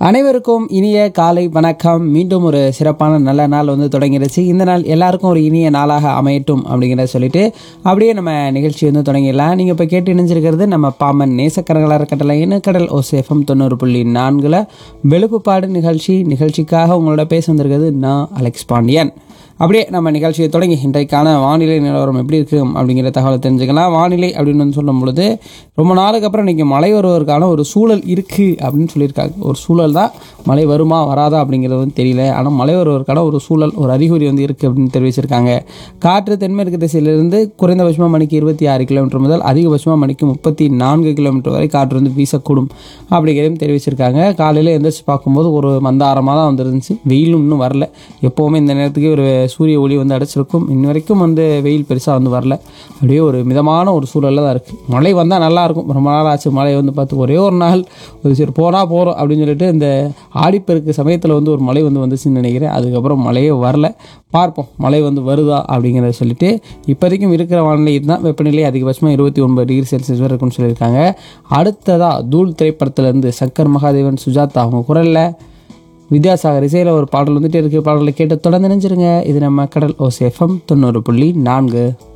அனைவருக்கும் இனிய காலை வணக்கம் மீண்டும் ஒரு சிறப்பான நல்ல நாள் வந்து தொடங்கிடுச்சு இந்த நாள் எல்லாருக்கும் ஒரு இனிய நாளாக அமையட்டும் அப்படிங்கிறத சொல்லிட்டு அப்படியே நம்ம நிகழ்ச்சி வந்து தொடங்கிடலாம் நீங்கள் இப்போ கேட்டு இணைஞ்சிருக்கிறது நம்ம பாமன் நேசக்கரங்களாக கட்டளை இனக்கடல் ஓசேஃபம் தொண்ணூறு புள்ளி நான்கில் வெளுப்புப்பாடு நிகழ்ச்சி நிகழ்ச்சிக்காக உங்களோட பேச வந்திருக்கிறது நான் அலெக்ஸ் பாண்டியன் அப்படியே நம்ம நிகழ்ச்சியை தொடங்கி இன்றைக்கான வானிலை நிலவரம் எப்படி இருக்கும் அப்படிங்கிற தகவலை தெரிஞ்சுக்கலாம் வானிலை அப்படின்னு வந்து சொல்லும் பொழுது ரொம்ப நாளுக்கு அப்புறம் இன்றைக்கி மழை வருவதற்கான ஒரு சூழல் இருக்குது அப்படின்னு சொல்லியிருக்காங்க ஒரு சூழல் தான் மழை வருமா வராதா அப்படிங்கிறது வந்து தெரியல ஆனால் மழை வருவதற்கான ஒரு சூழல் ஒரு அறிகுறி வந்து இருக்குது அப்படின்னு தெரிவிச்சிருக்காங்க காற்று தென்மேற்கு திசையிலிருந்து குறைந்தபட்சமாக மணிக்கு இருபத்தி ஆறு கிலோமீட்டர் முதல் அதிகபட்சமாக மணிக்கு முப்பத்தி நான்கு கிலோமீட்டர் வரை காற்று வந்து வீசக்கூடும் அப்படிங்கிறதையும் தெரிவிச்சிருக்காங்க காலையில் எந்திரிச்சு பார்க்கும்போது ஒரு மந்தாரமாக தான் வந்துருந்துச்சு வெயிலும் இன்னும் வரல எப்போவுமே இந்த நேரத்துக்கு ஒரு சூரிய ஒளி வந்து அடைச்சிருக்கும் இன்ன வரைக்கும் வந்து வெயில் பெருசாக வந்து வரல அப்படியே ஒரு மிதமான ஒரு சூழலில் தான் இருக்குது மழை வந்தால் நல்லாயிருக்கும் ரொம்ப நாள் ஆச்சு மழை வந்து பார்த்து ஒரே ஒரு நாள் ஒரு சரி போனால் போகிறோம் அப்படின்னு சொல்லிட்டு இந்த ஆடிப்பெருக்கு சமயத்தில் வந்து ஒரு மழை வந்து வந்துச்சுன்னு நினைக்கிறேன் அதுக்கப்புறம் மழையே வரல பார்ப்போம் மழை வந்து வருதா அப்படிங்கிறத சொல்லிட்டு இப்போதைக்கும் இருக்கிற வானிலை இதுதான் வெப்பநிலை அதிகபட்சமாக இருபத்தி ஒன்பது டிகிரி செல்சியஸ் வரை இருக்கும்னு சொல்லியிருக்காங்க அடுத்ததாக தூள் திரைப்படத்துலேருந்து சங்கர் மகாதேவன் சுஜாதா அவங்க குரலில் வித்யாசாகர் இசையில் ஒரு பாடல் வந்துட்டு இருக்குது பாடலை கேட்டு தொடர்ந்து நினைச்சிருங்க இது நம்ம கடல் ஓசேஃபம் தொண்ணூறு புள்ளி நான்கு